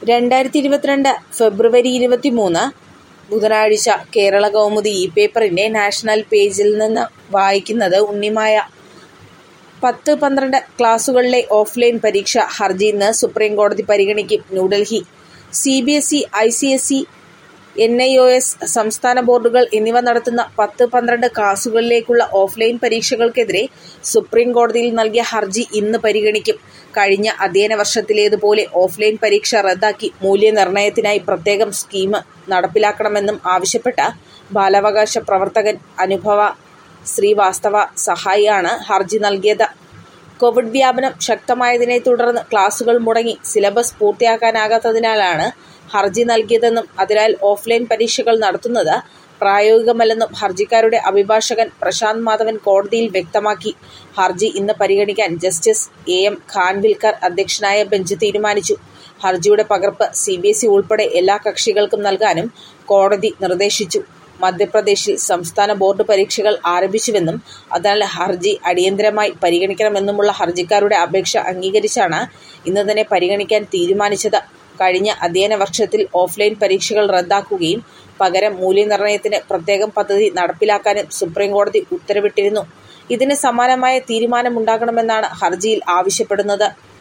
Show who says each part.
Speaker 1: രണ്ടായിരത്തി ഇരുപത്തിരണ്ട് ഫെബ്രുവരി ഇരുപത്തിമൂന്ന് ബുധനാഴ്ച കേരള കൗമുദി ഈ പേപ്പറിൻ്റെ നാഷണൽ പേജിൽ നിന്ന് വായിക്കുന്നത് ഉണ്ണിമായ പത്ത് പന്ത്രണ്ട് ക്ലാസുകളിലെ ഓഫ്ലൈൻ പരീക്ഷ ഹർജി ഇന്ന് സുപ്രീം കോടതി പരിഗണിക്കും New Delhi C B S E I C S E N I O S സംസ്ഥാന ബോർഡുകൾ എന്നിവ നടത്തുന്ന പത്ത് പന്ത്രണ്ട് ക്ലാസുകളിലേക്കുള്ള ഓഫ്ലൈൻ പരീക്ഷകൾക്കെതിരെ സുപ്രീം കോടതിയിൽ നൽകിയ ഹർജി ഇന്ന് പരിഗണിക്കും കഴിഞ്ഞ അധ്യയന വർഷത്തിലേതുപോലെ ഓഫ്ലൈൻ പരീക്ഷ റദ്ദാക്കി മൂല്യനിർണ്ണയത്തിനായി പ്രത്യേകം സ്കീം നടപ്പിലാക്കണമെന്നും ആവശ്യപ്പെട്ട ബാലാവകാശ പ്രവർത്തകൻ അനുഭവ ശ്രീവാസ്തവ സഹായിയാണ് ഹർജി നൽകിയത് കോവിഡ് വ്യാപനം ശക്തമായതിനെ തുടർന്ന് ക്ലാസുകൾ മുടങ്ങി സിലബസ് പൂർത്തിയാക്കാനാകാത്തതിനാലാണ് ഹർജി നൽകിയതെന്നും അതിനാൽ ഓഫ്ലൈൻ പരീക്ഷകൾ നടത്തുന്നത് പ്രായോഗികമല്ലെന്നും ഹർജിക്കാരുടെ അഭിഭാഷകൻ പ്രശാന്ത് മാധവൻ കോടതിയിൽ വ്യക്തമാക്കി ഹർജി ഇന്ന് പരിഗണിക്കാൻ ജസ്റ്റിസ് എ എം ഖാൻവിൽക്കർ അധ്യക്ഷനായ ബെഞ്ച് തീരുമാനിച്ചു ഹർജിയുടെ പകർപ്പ് സി ബി എസ് ഇ ഉൾപ്പെടെ എല്ലാ കക്ഷികൾക്കും നൽകാനും കോടതി നിർദ്ദേശിച്ചു മധ്യപ്രദേശിൽ സംസ്ഥാന ബോർഡ് പരീക്ഷകൾ ആരംഭിച്ചുവെന്നും അതിനാൽ ഹർജി അടിയന്തരമായി പരിഗണിക്കണമെന്നുമുള്ള ഹർജിക്കാരുടെ അപേക്ഷ അംഗീകരിച്ചാണ് ഇന്ന് തന്നെ പരിഗണിക്കാൻ തീരുമാനിച്ചത് കഴിഞ്ഞ അധ്യയന വർഷത്തിൽ ഓഫ്ലൈൻ പരീക്ഷകൾ റദ്ദാക്കുകയും പകരം മൂല്യനിർണ്ണയത്തിന് പ്രത്യേകം പദ്ധതി നടപ്പിലാക്കാനും സുപ്രീംകോടതി ഉത്തരവിട്ടിരുന്നു ഇതിന് സമാനമായ തീരുമാനമുണ്ടാകണമെന്നാണ് ഹർജിയിൽ ആവശ്യപ്പെടുന്നത്